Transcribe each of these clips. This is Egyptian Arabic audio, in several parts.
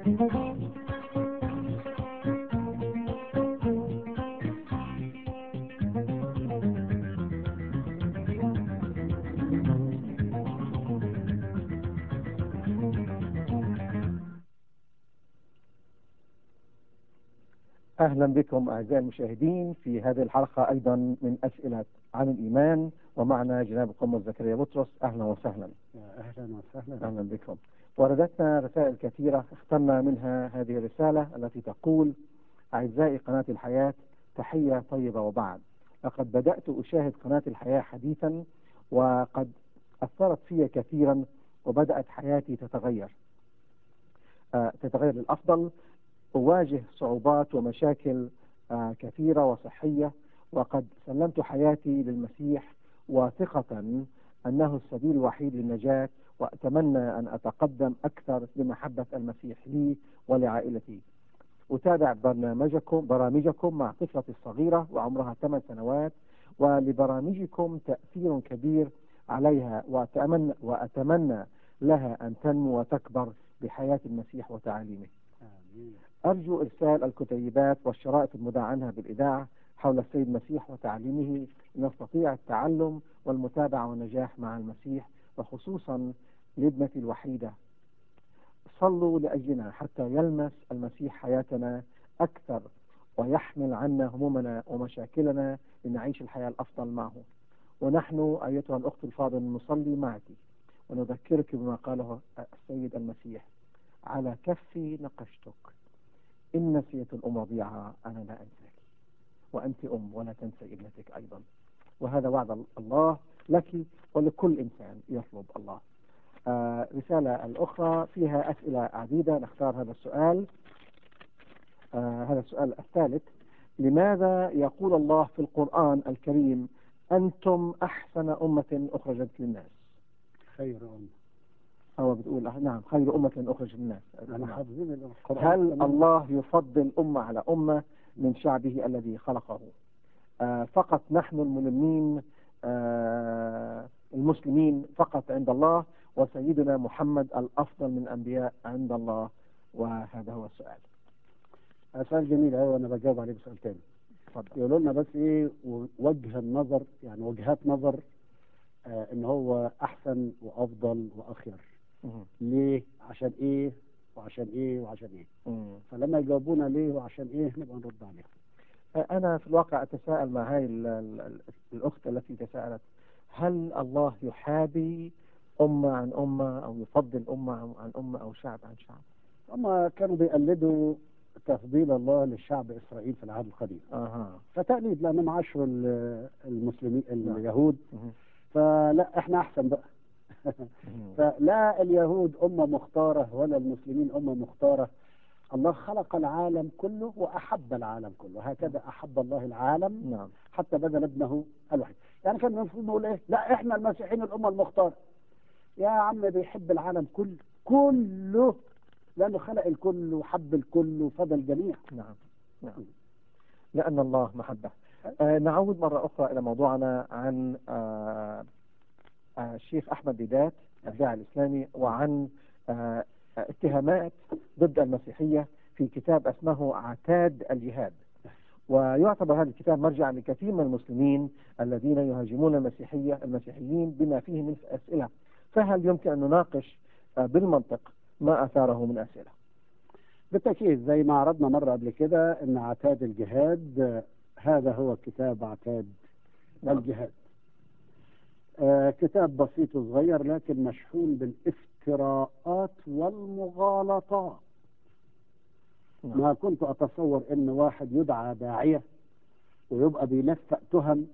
أهلا بكم أعزائي المشاهدين في هذه الحلقة أيضا من أسئلة عن الإيمان ومعنا جناب القمة زكريا بطرس أهلا وسهلا اهلا وسهلا أهلا بكم وردتنا رسائل كثيرة اخترنا منها هذه الرسالة التي تقول أعزائي قناة الحياة تحية طيبة وبعد لقد بدأت أشاهد قناة الحياة حديثا وقد أثرت في كثيرا وبدأت حياتي تتغير آه، تتغير للأفضل أواجه صعوبات ومشاكل آه، كثيرة وصحية وقد سلمت حياتي للمسيح واثقة أنه السبيل الوحيد للنجاة وأتمنى أن أتقدم أكثر بمحبة المسيح لي ولعائلتي أتابع برنامجكم برامجكم مع طفلتي الصغيرة وعمرها ثمان سنوات ولبرامجكم تأثير كبير عليها وأتمنى, وأتمنى لها أن تنمو وتكبر بحياة المسيح وتعاليمه آمين. أرجو إرسال الكتيبات والشرائط المذاع عنها بالإذاعة حول السيد المسيح وتعليمه لنستطيع التعلم والمتابعة والنجاح مع المسيح وخصوصا لابنتي الوحيدة صلوا لأجلنا حتى يلمس المسيح حياتنا أكثر ويحمل عنا همومنا ومشاكلنا لنعيش الحياة الأفضل معه ونحن أيتها الأخت الفاضلة نصلي معك ونذكرك بما قاله السيد المسيح على كفي نقشتك إن نسيت الأم رضيعها أنا لا أنساك وأنت أم ولا تنسي ابنتك أيضا وهذا وعد الله لك ولكل إنسان يطلب الله آه رسالة الأخرى فيها أسئلة عديدة نختار هذا السؤال آه هذا السؤال الثالث لماذا يقول الله في القرآن الكريم أنتم أحسن أمة أخرجت للناس خير أم هو بتقول آه، نعم خير أمة أخرجت للناس احنا نعم. حافظين القرآن هل كمان. الله يفضل أمة على أمة من شعبه الذي خلقه آه فقط نحن الملمين آه المسلمين فقط عند الله وسيدنا محمد الأفضل من الأنبياء عند الله وهذا هو السؤال سؤال جميل قوي وانا بجاوب عليه بسؤال تاني تفضل يقولوا لنا بس ايه و- وجه النظر يعني وجهات نظر آه ان هو احسن وافضل واخير مم. ليه عشان ايه وعشان ايه وعشان ايه مم. فلما يجاوبونا ليه وعشان ايه نبقى نرد عليهم أنا في الواقع أتساءل مع هاي ال- ال- ال- الأخت التي تساءلت هل الله يحابي أمة عن أمة أو يفضل أمة عن- عن أمة أو شعب عن شعب هم كانوا بيقلدوا تفضيل الله للشعب اسرائيل في العهد القديم أها فتقليد لانهم عاشروا ال- المسلمين نعم. اليهود مم. فلا احنا احسن بقى مم. فلا اليهود أمة مختارة ولا المسلمين أمة مختارة الله خلق العالم كله وأحب العالم كله هكذا أحب الله العالم نعم حتى بذل ابنه الوحيد يعني كان المفروض نقول إيه لا إحنا المسيحيين الأمة المختارة يا عم بيحب العالم كله كله لأنه خلق الكل وحب الكل وفدى الجميع نعم نعم لأن الله محبة آه نعود مرة أخرى إلى موضوعنا عن آه آه الشيخ أحمد ديدات الداعي الإسلامي وعن آه اتهامات ضد المسيحية في كتاب اسمه عتاد الجهاد ويعتبر هذا الكتاب مرجعا لكثير من المسلمين الذين يهاجمون المسيحية المسيحيين بما فيه من أسئلة فهل يمكن أن نناقش آه بالمنطق ما أثاره من أسئلة بالتأكيد زي ما عرضنا مرة قبل كده أن عتاد الجهاد آه، هذا هو كتاب عتاد نعم. الجهاد آه كتاب بسيط وصغير لكن مشحون بالافتراءات والمغالطات نعم. ما كنت أتصور أن واحد يدعى داعية ويبقى بيلفق تهم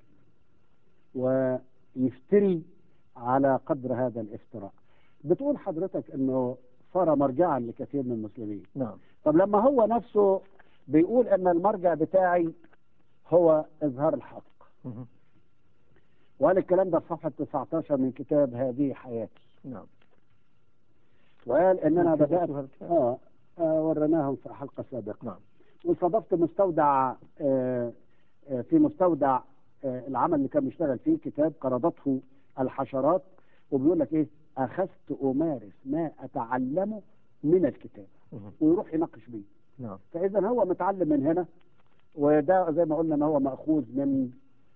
ويفتري على قدر هذا الافتراء بتقول حضرتك أنه صار مرجعا لكثير من المسلمين نعم طب لما هو نفسه بيقول أن المرجع بتاعي هو إظهار الحق مهم. وقال الكلام ده في صفحة 19 من كتاب هذه حياتي نعم وقال ان انا ممكن بدات نشوف الكتاب؟ اه, آه وريناهم في حلقه سابقه نعم وصادفت مستودع آه آه في مستودع آه العمل اللي كان بيشتغل فيه كتاب قرضته الحشرات وبيقول لك ايه اخذت امارس ما اتعلمه من الكتاب مهم. ويروح يناقش بيه نعم فاذا هو متعلم من هنا وده زي ما قلنا ان هو ماخوذ من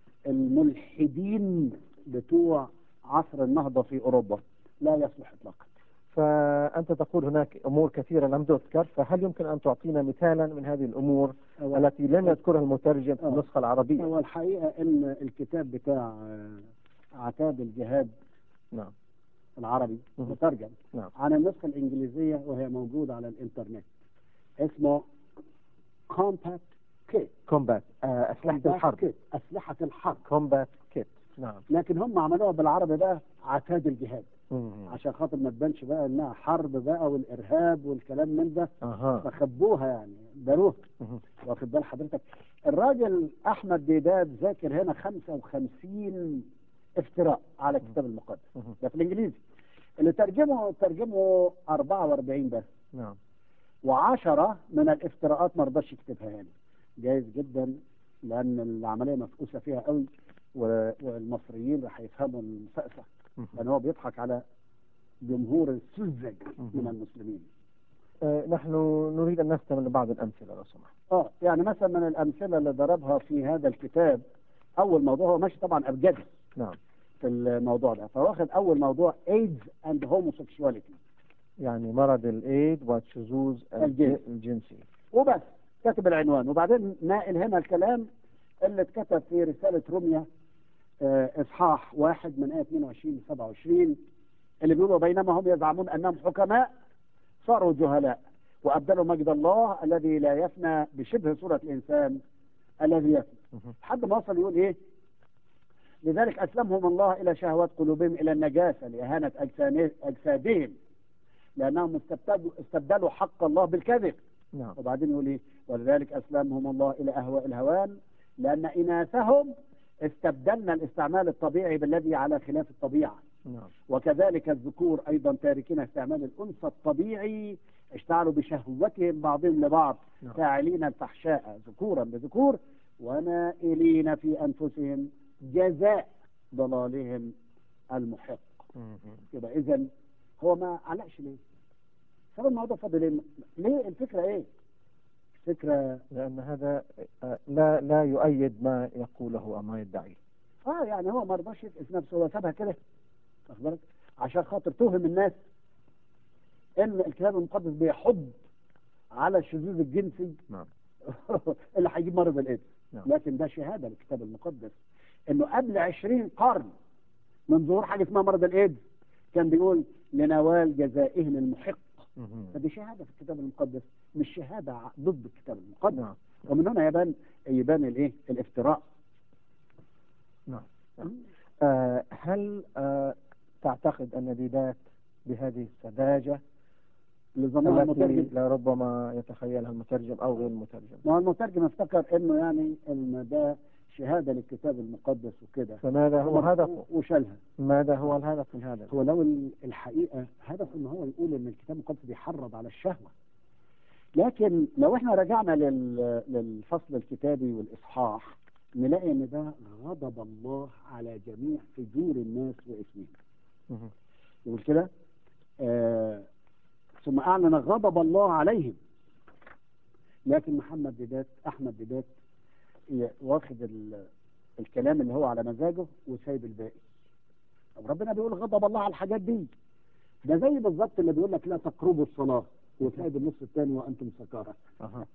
الملحدين بتوع عصر النهضه في اوروبا لا يصلح اطلاقا فأنت تقول هناك أمور كثيرة لم تذكر فهل يمكن أن تعطينا مثالا من هذه الأمور هو, التي لم يذكرها المترجم في آه. النسخة العربية هو الحقيقه ان الكتاب بتاع آه، عتاب الجهاد نعم العربي مهم. مترجم نعم عن النسخه الانجليزيه وهي موجوده على الانترنت اسمه كومباكت كيت كومبات آه، أسلحة الحرب اسلحه الحرب كومبات كيت نعم لكن هم عملوها بالعربي بقى عتاد الجهاد مم. عشان خاطر ما تبانش بقى انها حرب بقى والارهاب والكلام من ده أها فخبوها يعني داروها مهم. واخد بال حضرتك الراجل احمد ديداد ذاكر هنا 55 افتراء على الكتاب المقدس مهم. ده في الانجليزي اللي ترجمه ترجمه 44 بس نعم وعشرة من الافتراءات ما رضاش يكتبها هنا جايز جدا لان العمليه مفقوسه فيها قوي و- والمصريين راح يفهموا المفقسه مهم. لان هو بيضحك على جمهور السذج مهم. من المسلمين آه، نحن نريد أن نستمع لبعض الأمثلة لو سمحت اه يعني مثلا من الامثله اللي ضربها في هذا الكتاب اول موضوع هو ماشي طبعا ابجدي نعم في الموضوع ده فواخد اول موضوع ايدز اند هوموسيكشواليتي يعني مرض الإيد والشذوذ الج- الجنس. الجنسي وبس كاتب العنوان وبعدين ناقل هنا الكلام اللي اتكتب في رساله روميا آه، اصحاح واحد من ايه 22 ل 27 اللي بيقولوا بينما هم يزعمون انهم حكماء صاروا جهلاء وابدلوا مجد الله الذي لا يفنى بشبه صوره الانسان الذي يفنى مهم. لحد ما وصل يقول ايه لذلك اسلمهم الله الى شهوات قلوبهم الى النجاسه لاهانه أجسان- اجسادهم لانهم استبدلوا استبدلوا حق الله بالكذب نعم وبعدين يقول ايه ولذلك اسلمهم الله الى اهواء الهوان لان اناثهم استبدلنا الاستعمال الطبيعي بالذي على خلاف الطبيعه نعم وكذلك الذكور ايضا تاركين استعمال الانثى الطبيعي اشتعلوا بشهوتهم بعضهم لبعض نعم. فاعلين الفحشاء ذكورا بذكور ونائلين في انفسهم جزاء ضلالهم المحق مهم. يبقى اذا هو ما علقش ليه؟ سبب الموضوع فاضل ليه؟ ليه الفكره ايه؟ الفكره لأن هذا آه، لا لا يؤيد ما يقوله أو ما يدعيه اه يعني هو ما رضاش يفقس نفسه هو سابها كده واخد بالك؟ عشان خاطر توهم الناس ان الكتاب المقدس بيحض على الشذوذ الجنسي نعم اللي هيجيب مرض الايدز نعم. لكن ده شهاده للكتاب المقدس انه قبل 20 قرن من ظهور حاجه اسمها مرض الايدز كان بيقول لنوال جزائهم المحق مهم. فدي شهاده في الكتاب المقدس مش شهاده ع- ضد الكتاب المقدس نعم ومن هنا يبان يبان الايه الافتراء نعم آه، هل آه، تعتقد أن ديدات بهذه السذاجة اللي ظنها التي المترجم لربما يتخيلها المترجم أو غير المترجم ما هو المترجم افتكر انه يعني ان ده شهاده للكتاب المقدس وكده فماذا هو هدفه؟ وشالها ماذا هو الهدف من هذا؟ هو لو ال- الحقيقه هدف ان هو يقول ان الكتاب المقدس بيحرض على الشهوه لكن لو احنا رجعنا لل- للفصل الكتابي والاصحاح نلاقي ان ده غضب الله على جميع فجور الناس واثمهم مهم. يقول كده آه ثم اعلن غضب الله عليهم لكن محمد ديدات احمد ديدات ي- واخد ال- الكلام اللي هو على مزاجه وسايب الباقي طب ربنا بيقول غضب الله على الحاجات دي ده زي بالظبط اللي بيقول لك لا تقربوا الصلاه وسايب النص الثاني وانتم سكارى أها.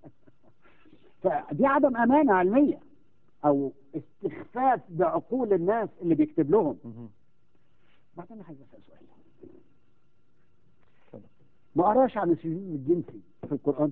فدي عدم امانه علميه او استخفاف بعقول الناس اللي بيكتب لهم مهم. بعدين انا عايز اسال سؤال اتفضل. ما قراش عن السجود الجنسي في القرآن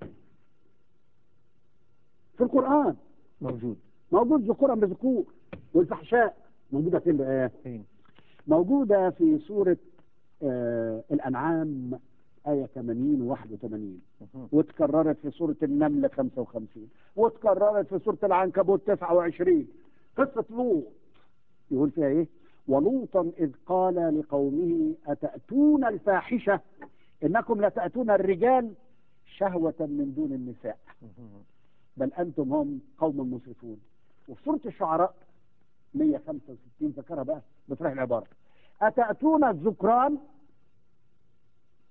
في القرآن موجود موجود ذكورا بذكور والفحشاء موجودة فين بقى؟ فين؟ موجودة في سورة آه الأنعام آية 80 و 81 مهم. واتكررت في سورة النمل 55 واتكررت في سورة العنكبوت 29 قصة لوط يقول فيها ايه ولوطا إذ قال لقومه أتأتون الفاحشة إنكم لتأتون الرجال شهوة من دون النساء مهم. بل أنتم هم قوم مسرفون وفي سورة الشعراء 165 ذكرها بقى بطرح العبارة أتأتون الذكران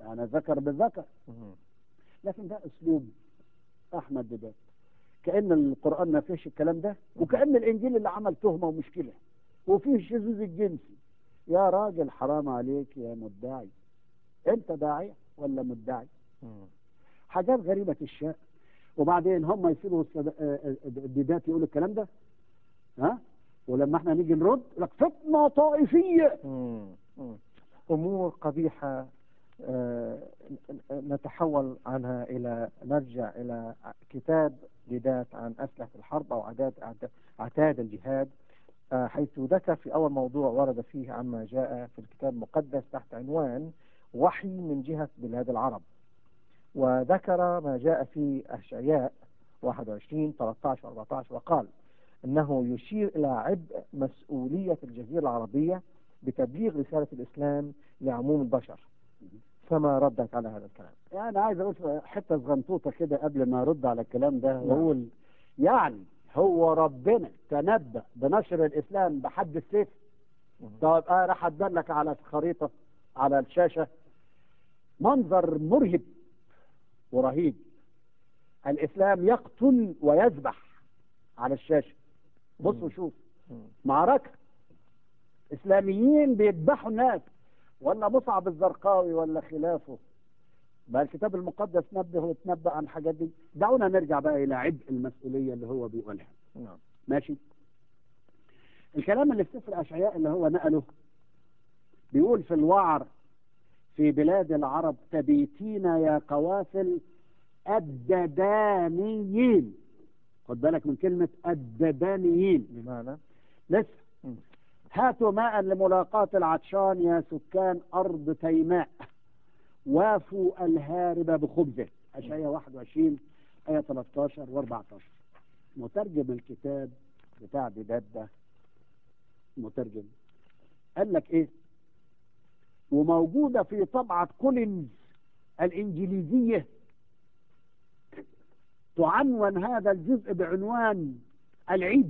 يعني ذكر بالذكر مم. لكن ده اسلوب احمد دبات كان القران ما فيهش الكلام ده وكان الانجيل اللي عمل تهمه ومشكله وفيه الشذوذ الجنسي يا راجل حرام عليك يا مدعي انت داعيه ولا مدعي مم. حاجات غريبه الشأن وبعدين هم يسيبوا السد- آه، آه، الديدات يقولوا الكلام ده ها ولما احنا نيجي نرد يقول لك فتنه طائفيه مم. مم. أمور قبيحة آه، نتحول عنها إلى نرجع إلى كتاب جدات عن أسلحة الحرب أو عداد عد- عتاد الجهاد آه، حيث ذكر في أول موضوع ورد فيه عما جاء في الكتاب المقدس تحت عنوان وحي من جهة بلاد العرب وذكر ما جاء في أشعياء 21 13 14 وقال أنه يشير إلى عبء مسؤولية الجزيرة العربية بتبليغ رسالة الإسلام لعموم البشر فما ردك على هذا الكلام يعني عايز اقول حته صغنطوطه كده قبل ما ارد على الكلام ده نعم. واقول يعني هو ربنا تنبأ بنشر الاسلام بحد السيف طب انا راح ادلك على الخريطه على الشاشه منظر مرهب ورهيب الاسلام يقتل ويذبح على الشاشه بص مم. وشوف مم. معركه اسلاميين بيذبحوا الناس ولا مصعب الزرقاوي ولا خلافه بقى الكتاب المقدس نبه وتنبأ عن الحاجات دي دعونا نرجع بقى الى عبء المسؤوليه اللي هو بيقولها نعم ماشي الكلام اللي في سفر اشعياء اللي هو نقله بيقول في الوعر في بلاد العرب تبيتين يا قوافل الددانيين خد بالك من كلمة الددانيين بمعنى لسه مم. هاتوا ماء لملاقاة العطشان يا سكان أرض تيماء وافوا الهارب بخبزه أشعياء 21 آية 13 و14 مترجم الكتاب بتاع بداد ده مترجم قال لك ايه وموجودة في طبعة كولينز الإنجليزية تعنون هذا الجزء بعنوان العيب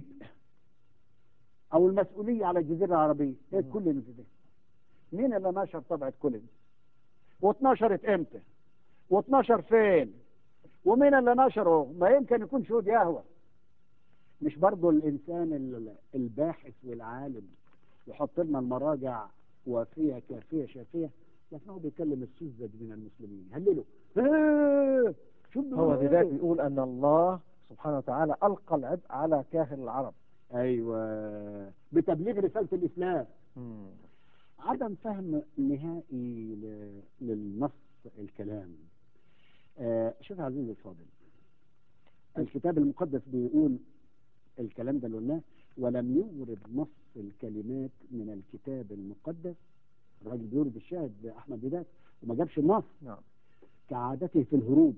أو المسؤولية على الجزيرة العربية إيه مم. كولينز ده مين اللي نشر طبعة كولينز واتنشرت امتى واتنشر فين ومين اللي نشره ما يمكن يكون شهود يهوى مش برضو الإنسان ال- الباحث والعالم يحط لنا المراجع وافية كافية شافية لكنه بيكلم السذج من المسلمين هللوا إيه، شوف هو بيقولوا بذلك إيه؟ بيقول أن الله سبحانه وتعالى ألقى العبء على كاهن العرب ايوه بتبليغ رساله الاسلام مم. عدم فهم نهائي ل- للنص الكلام آه شوف يا عزيزي الفاضل الكتاب المقدس بيقول الكلام ده اللي قلناه ولم يورد نص الكلمات من الكتاب المقدس الراجل بيورد الشاهد احمد بدات وما جابش النص نعم كعادته في الهروب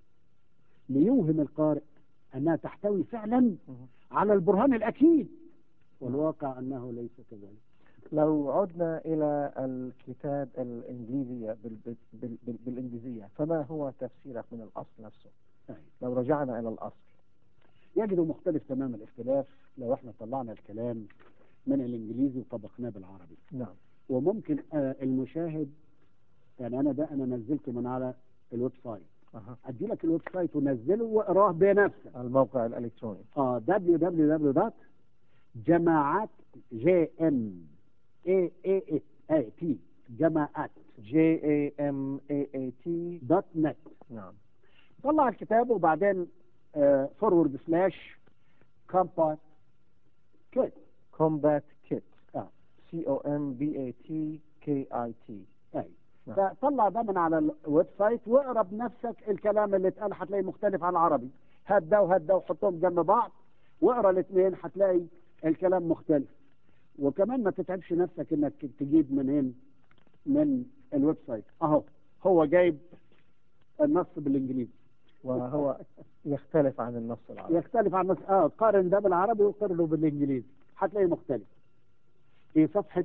ليوهم القارئ انها تحتوي فعلا مم. على البرهان الاكيد والواقع انه ليس كذلك لو عدنا إلى الكتاب الإنجليزية بال... بال... بال... بال... بالإنجليزية فما هو تفسيرك من الأصل نفسه أيوة. لو رجعنا إلى الأصل يجد مختلف تمام الاختلاف لو احنا طلعنا الكلام من الانجليزي وطبقناه بالعربي نعم وممكن آه المشاهد يعني انا ده انا نزلته من على الويب سايت أها. ادي لك الويب سايت ونزله واقراه بنفسك الموقع الإلكتروني اه www جماعات جي ام اي اي اي تي جماعات J A M A A T دوت نت نعم طلع الكتاب وبعدين فورورد سلاش كومبات كده Combat Kit آه. C O M B A T K I T اي نعم. فطلع ده من على الويب سايت واقرا بنفسك الكلام اللي اتقال هتلاقي مختلف عن العربي هات ده وهات ده وحطهم جنب بعض واقرا الاثنين هتلاقي الكلام مختلف وكمان ما تتعبش نفسك انك تجيب منين من الويب سايت اهو هو جايب النص بالانجليزي وهو يختلف عن النص العربي يختلف عن النص اه قارن ده بالعربي وقارنه بالانجليزي هتلاقيه مختلف في صفحه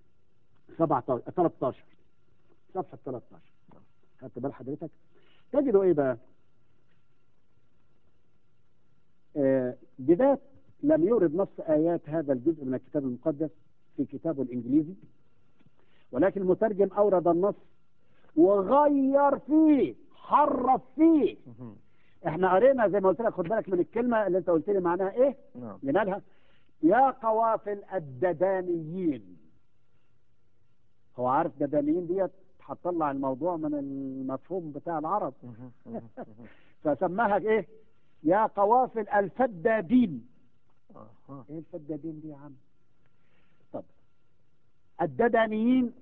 17 13 صفحه 13 خدت بال حضرتك تجدوا ايه بقى آه بداية لم يورد نص آيات هذا الجزء من الكتاب المقدس في كتابه الإنجليزي ولكن المترجم أورد النص وغير فيه حرف فيه مهم. احنا قرينا زي ما قلت لك خد بالك من الكلمه اللي انت قلت لي معناها ايه نعم لنالها يا قوافل الددانيين هو عارف ددانيين ديت هتطلع الموضوع من المفهوم بتاع العرب مهم. مهم. مهم. فسماها ايه يا قوافل الفدادين أها. ايه الفدادين دي يا عم طب الددانيين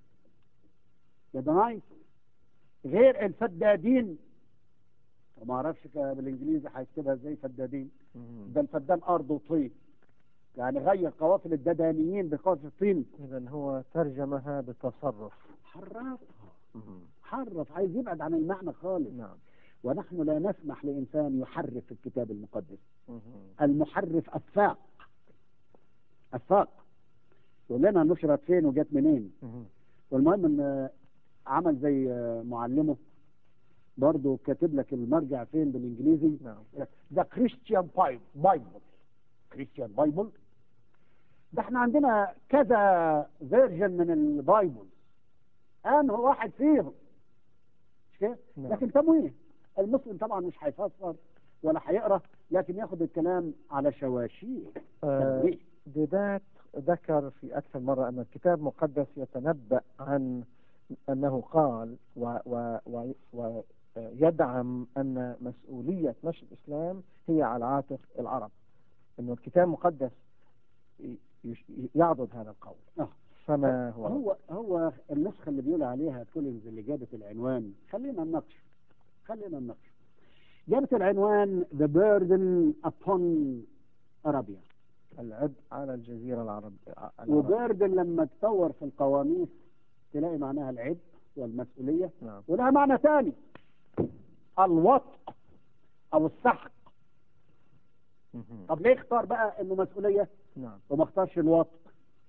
ددنايس غير الفدادين ما اعرفش ك- بالانجليزي هيكتبها ازاي فدادين مهم. ده الفدان ارض وطين يعني غير قوافل الددانيين بقوافل الطين إذا هو ترجمها بتصرف حرفها مهم. حرف عايز يبعد عن المعنى خالص نعم ونحن لا نسمح لانسان يحرف الكتاب المقدس مهم. المحرف افاق افاق يقول لنا نشرت فين وجت منين مهم. والمهم ان عمل زي معلمه برضه كاتب لك المرجع فين بالانجليزي نعم ذا كريستيان بايبل كريستيان بايبل ده احنا عندنا كذا فيرجن من البايبل انه واحد فيهم مش كده نعم. لكن تمويه المسلم طبعا مش هيفسر ولا هيقرا لكن ياخد الكلام على شواشير آه، تمويه. ديدات ذكر في أكثر مرة أن الكتاب المقدس يتنبأ عن أنه قال و و و ويدعم أن مسؤولية نشر الإسلام هي على عاتق العرب أنه الكتاب المقدس ي- يش- يعضد هذا القول آه. فما هو هو هو النسخه اللي بيقول عليها كولينز اللي جابت العنوان خلينا نناقش خلينا نناقش جابت العنوان The Burden upon Arabia العبء على الجزيرة العربية وبيردن لما تطور في القواميس تلاقي معناها العبء والمسؤولية نعم ولها معنى ثاني الوطء أو السحق مهم. طب ليه اختار بقى إنه مسؤولية نعم وما اختارش الوطء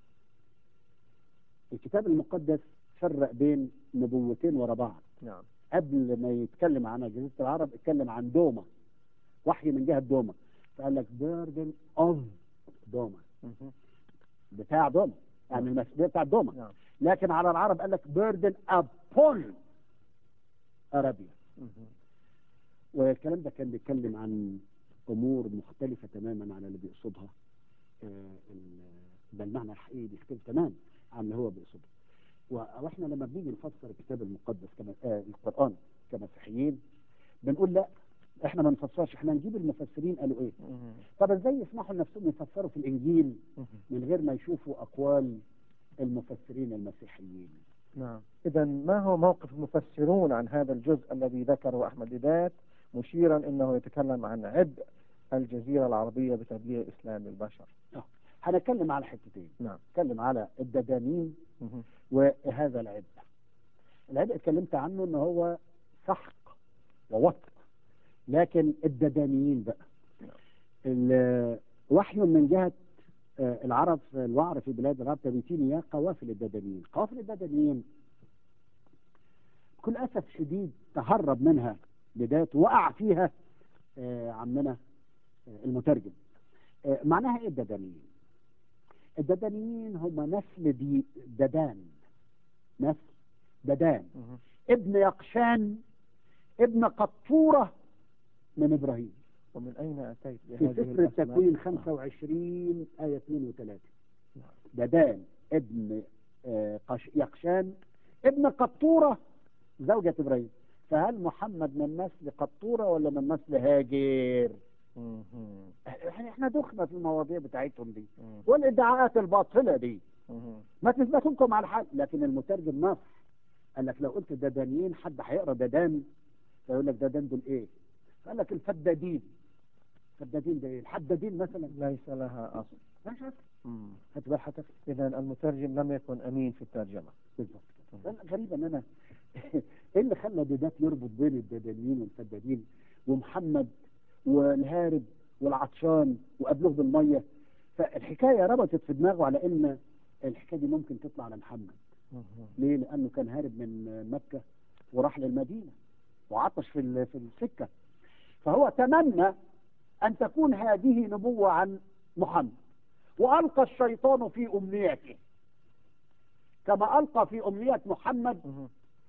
الكتاب المقدس فرق بين نبوتين ورا بعض نعم قبل ما يتكلم عن جزيرة العرب اتكلم عن دوما وحي من جهة دوما فقال لك بيردن اوف دوما مهم. بتاع دوما يعني المسؤولية بتاع دوما نعم لكن على العرب قال لك بيردن ابون ارابيا مهم. والكلام ده كان بيتكلم عن امور مختلفه تماما عن اللي بيقصدها آه، ال- ده المعنى الحقيقي بيختلف تماما عن اللي هو بيقصده و- واحنا لما بنيجي نفسر الكتاب المقدس كما آه القران كمسيحيين بنقول لا احنا ما نفسرش احنا نجيب المفسرين قالوا ايه مهم. طب ازاي يسمحوا لنفسهم يفسروا في الانجيل مهم. من غير ما يشوفوا اقوال المفسرين المسيحيين نعم إذا ما هو موقف المفسرون عن هذا الجزء الذي ذكره أحمد ديدات مشيرا أنه يتكلم عن عبء الجزيرة العربية بتبليغ إسلام البشر هنتكلم على حتتين نعم نتكلم على الددانين مهم. وهذا العبء العبء اتكلمت عنه ان هو سحق ووطء لكن الددانيين بقى ال- وحي من جهة آه، العرب في الوعر في بلاد العرب تبيتين يا قوافل الددانيين قوافل الددانيين بكل أسف شديد تهرب منها بداية وقع فيها آه، عمنا آه، المترجم آه، معناها ايه الددانيين الددانيين هم نسل دي ددان نسل ددان مهم. ابن يقشان ابن قطورة من إبراهيم ومن أين أتيت في بهذه سفر الأسماء؟ التكوين آه. 25 آية 2 و3 نعم. ددان ابن آه، قش- يقشان ابن قطورة زوجة إبراهيم فهل محمد من نسل قطورة ولا من نسل هاجر؟ مهم. احنا احنا دخنا في المواضيع بتاعتهم دي مهم. والادعاءات الباطلة دي مهم. ما تثبتونكم على الحق لكن المترجم نص قال لك لو قلت ددانيين حد هيقرا ددان فيقول لك ددان دول ايه؟ قال لك الفدادين فدادين ده ايه؟ الحدادين مثلا ليس لها أصل ماشي مم. هات بال حضرتك إذا المترجم لم يكن أمين في الترجمة بالظبط كده. أنا غريب ان انا ايه اللي خلى ديدات يربط بين الددانيين والفدادين ومحمد والهارب والعطشان وقبله بالميه فالحكايه ربطت في دماغه على ان الحكايه دي ممكن تطلع على محمد مهم. ليه؟ لأنه كان هارب من مكة وراح للمدينة وعطش في ال- في السكة فهو تمنى أن تكون هذه نبوة عن محمد وألقى الشيطان في أمنيته كما ألقى في أمنية محمد مهم.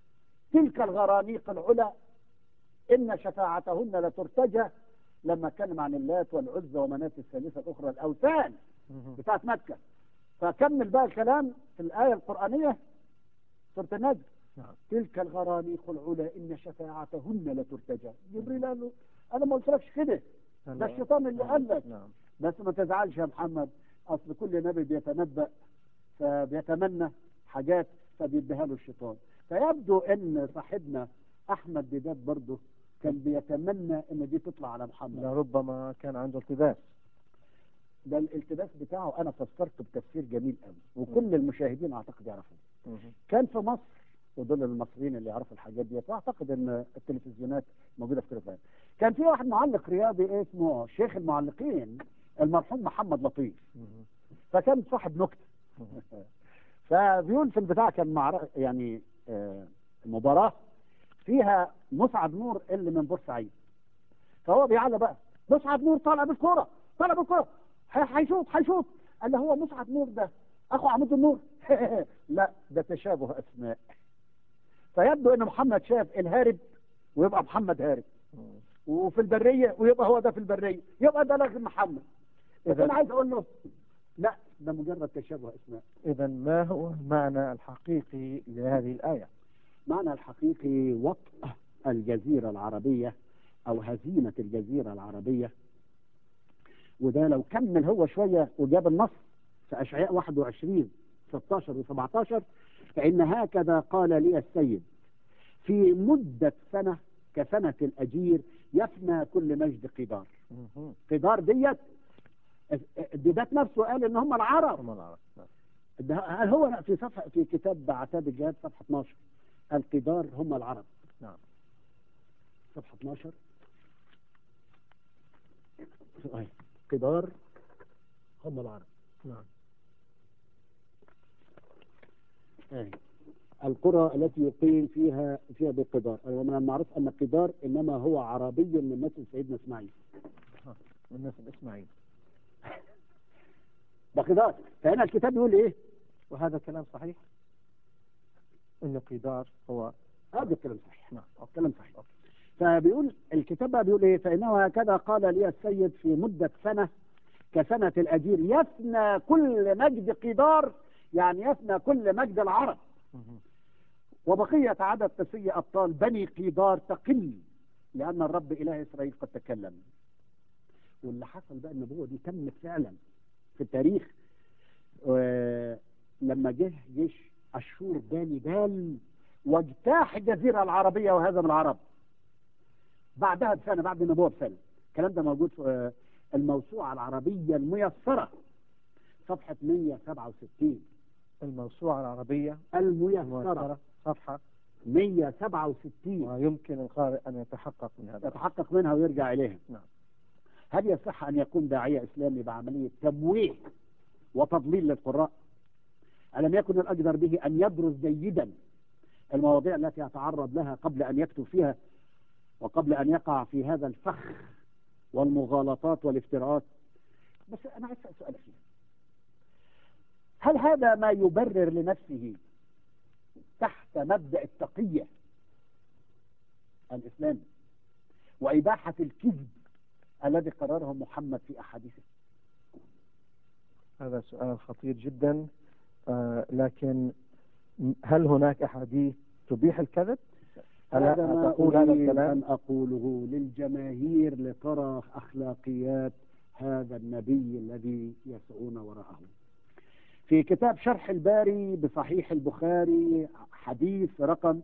تلك الغرانيق العلا إن شفاعتهن لترتجى لما اتكلم عن اللات والعزى ومناة الثالثة الأخرى الأوثان مهم. بتاعت مكة فكمل بقى الكلام في الآية القرآنية سورة النجم نعم. تلك الغرانيق العلا إن شفاعتهن لترتجى جبريل قال له أنا ما قلتلكش كده ده الشيطان اللي قال لك نعم بس ما تزعلش يا محمد أصل كل نبي بيتنبأ فبيتمنى حاجات فبيديها له الشيطان فيبدو ان صاحبنا احمد ديدات برضه كان بيتمنى ان دي تطلع على محمد لربما كان عنده التباس ده الالتباس بتاعه انا فسرته بتفسير جميل قوي وكل المشاهدين اعتقد يعرفوه مهم. كان في مصر ودول المصريين اللي يعرفوا الحاجات دي واعتقد ان التلفزيونات موجوده في كل مكان كان في واحد معلق رياضي اسمه شيخ المعلقين المرحوم محمد لطيف مهم. فكان صاحب نكته مهم. فبيقول في البتاع كان مع يعني آه، مباراة فيها مسعد نور اللي من بورسعيد فهو بيعلق بقى مسعد نور طالع بالكرة طالع بالكرة ح- هيشوط هيشوط قال له هو مسعد نور ده اخو عمود النور لا ده تشابه اسماء فيبدو ان محمد شاف الهارب ويبقى محمد هارب مهم. وفي البرية ويبقى هو ده في البرية يبقى ده لازم محمد بس إذا- انا عايز اقول له لا ده مجرد تشابه اسماء إذا ما هو المعنى الحقيقي لهذه الآية؟ معنى الحقيقي وطء الجزيرة العربية أو هزيمة الجزيرة العربية وده لو كمل هو شوية وجاب النص في أشعياء 21 16 و 17 فإن هكذا قال لي السيد في مدة سنة كسنة الأجير يفنى كل مجد قدار مهم. قدار ديت الديدات نفسه قال ان هم العرب هم العرب نعم. ده هل هو في صفحه في كتاب عتاب الجهاد صفحه 12 القدار هم العرب نعم. صفحه 12 أهي. قدار هم العرب نعم أهي. القرى التي يقيم فيها فيها بالقدار ومن المعروف ان القدار انما هو عربي من نسل سيدنا اسماعيل من نسل إسماعيل ده قدار فهنا الكتاب يقول ايه؟ وهذا كلام صحيح؟ أن قدار هو هذا الكلام صحيح نعم كلام صحيح فبيقول الكتاب بقى بيقول ايه فانه هكذا قال لي السيد في مده سنه كسنه الاجير يفنى كل مجد قدار يعني يفنى كل مجد العرب مهم. وبقيه عدد قسي ابطال بني قيدار تقل لان الرب اله اسرائيل قد تكلم واللي حصل بقى النبوه دي تمت فعلا في التاريخ و- لما جه جيش اشور باني بال واجتاح الجزيره العربيه وهزم العرب بعدها بسنه بعد النبوه بسنه الكلام ده موجود في آه، الموسوعه العربيه الميسره صفحه 167 الموسوعة العربية الميسره المؤثرة صفحة 167 ويمكن القارئ أن يتحقق من هذا يتحقق منها ويرجع إليها نعم. هل يصح أن يكون داعية إسلامي بعملية تمويه وتضليل للقراء ألم يكن الأجدر به أن يدرس جيدا المواضيع التي يتعرض لها قبل أن يكتب فيها وقبل أن يقع في هذا الفخ والمغالطات والافتراءات بس أنا عايز أسأل سؤال فيه هل هذا ما يبرر لنفسه تحت مبدأ التقية الإسلامي وإباحة الكذب الذي قرره محمد في أحاديثه هذا سؤال خطير جدا آه لكن هل هناك أحاديث تبيح الكذب؟ هل هذا ما تقول هذا أريد الكلام؟ أن أقوله للجماهير لترى أخلاقيات هذا النبي الذي يسعون وراءه في كتاب شرح الباري بصحيح البخاري حديث رقم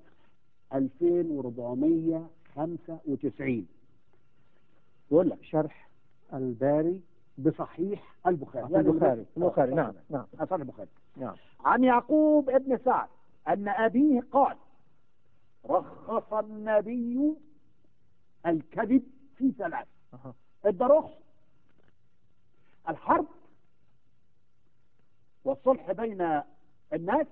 2495 يقول لك شرح الباري بصحيح البخاري في البخاري آه، البخاري آه، نعم نعم آه، صحيح البخاري نعم عن يعقوب ابن سعد أن أبيه قال رخص النبي الكذب في ثلاث أها. ادى رخص الحرب والصلح بين الناس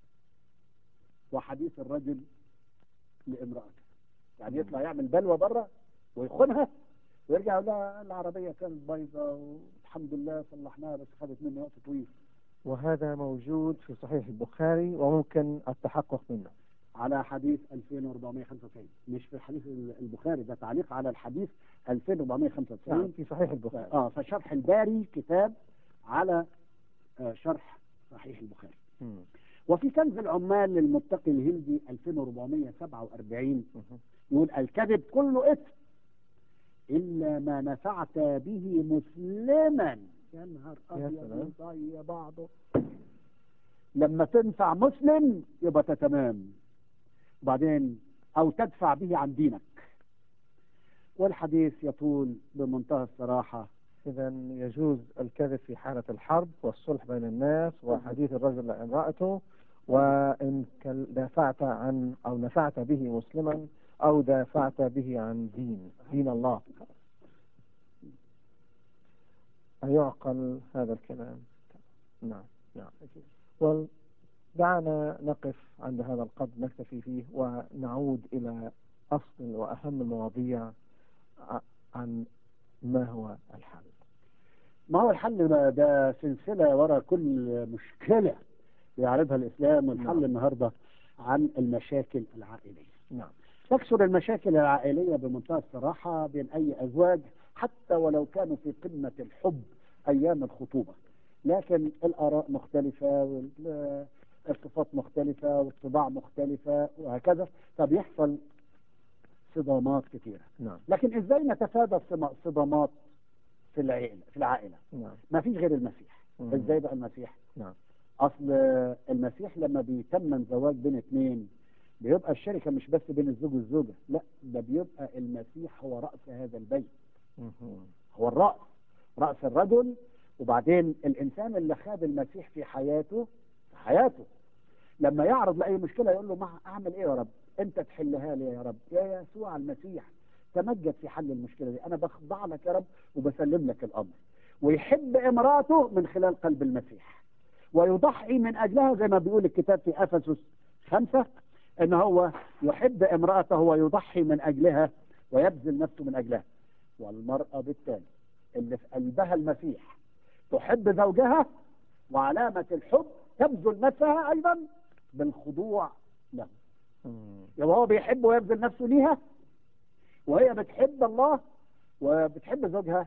وحديث الرجل لامرأته يعني يطلع يعمل بلوى بره ويخونها ويرجع يقول لها العربية كانت بايظة والحمد لله صلحناها بس خدت مني وقت طويل وهذا موجود في صحيح البخاري وممكن التحقق منه على حديث 2495 مش في حديث البخاري ده تعليق على الحديث 2495 نعم في صحيح البخاري اه فشرح الباري كتاب على آه شرح صحيح البخاري مم. وفي كنز العمال للمتقي الهندي 2447 مم. يقول الكذب كله إثم إلا ما نفعت به مسلما يا نهار يا أبيض سلام. زي بعضه لما تنفع مسلم يبقى تمام وبعدين أو تدفع به عن دينك والحديث يطول بمنتهى الصراحة إذا يجوز الكذب في حالة الحرب والصلح بين الناس وحديث الرجل لامرأته وإن كان دافعت عن أو نفعت به مسلما أو دافعت به عن دين دين الله أيعقل هذا الكلام نعم نعم ودعنا نقف عند هذا القدر نكتفي فيه ونعود إلى أصل وأهم المواضيع ع- عن ما هو الحل ما هو الحل ده, ده سلسلة ورا كل مشكلة يعرضها الإسلام والحل نعم. النهاردة عن المشاكل العائلية نعم تكثر المشاكل العائلية بمنتهى الصراحة بين أي أزواج حتى ولو كانوا في قمة الحب أيام الخطوبة لكن الآراء مختلفة والصفات مختلفة والطباع مختلفة وهكذا فبيحصل صدامات كثيرة نعم لكن إزاي نتفادى الصما- الصدامات في العائلة في العائلة نعم ما فيش غير المسيح مم. ازاي بقى المسيح نعم اصل المسيح لما بيتم زواج بين اثنين بيبقى الشركه مش بس بين الزوج والزوجه لا ده بيبقى المسيح هو راس هذا البيت مهم. هو الراس راس الرجل وبعدين الانسان اللي خد المسيح في حياته في حياته لما يعرض لاي مشكله يقول له ما اعمل ايه يا رب انت تحلها لي يا رب يا يسوع المسيح تمجد في حل المشكله دي انا بخضع لك يا رب وبسلم لك الامر ويحب امراته من خلال قلب المسيح ويضحي من اجلها زي ما بيقول الكتاب في افسس خمسه ان هو يحب امراته ويضحي من اجلها ويبذل نفسه من اجلها والمراه بالتالي اللي في قلبها المسيح تحب زوجها وعلامه الحب تبذل نفسها ايضا بالخضوع له مم. يبقى هو بيحب ويبذل نفسه ليها وهي بتحب الله وبتحب زوجها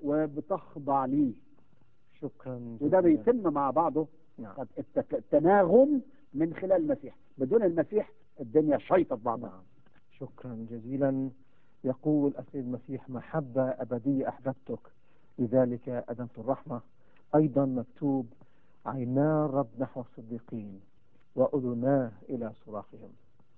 وبتخضع ليه شكرا وده جزيلا. بيتم مع بعضه نعم قد التك- التناغم من خلال المسيح بدون المسيح الدنيا شيطة في بعضها نعم شكرا جزيلا يقول السيد المسيح محبة أبدية أحببتك لذلك أدمت الرحمة أيضا مكتوب عينا الرب نحو الصديقين وأذناه إلى صراخهم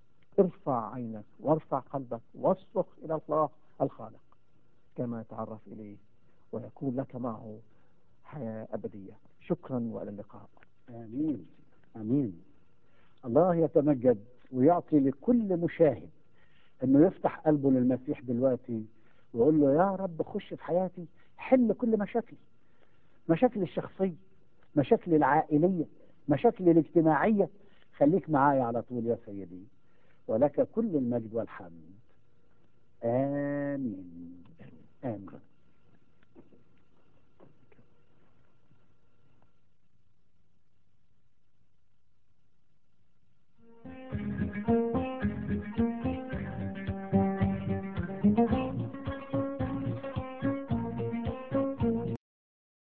ارفع عينك وارفع قلبك واصرخ إلى الله الخالق كما تعرف إليه ويكون لك معه حياة أبدية شكرا وإلى اللقاء آمين آمين الله يتمجد ويعطي لكل مشاهد انه يفتح قلبه للمسيح دلوقتي ويقول له يا رب خش في حياتي حل كل مشاكلي مشاكل الشخصية مشاكل العائلية مشاكل الاجتماعية خليك معايا على طول يا سيدي ولك كل المجد والحمد آمين آمين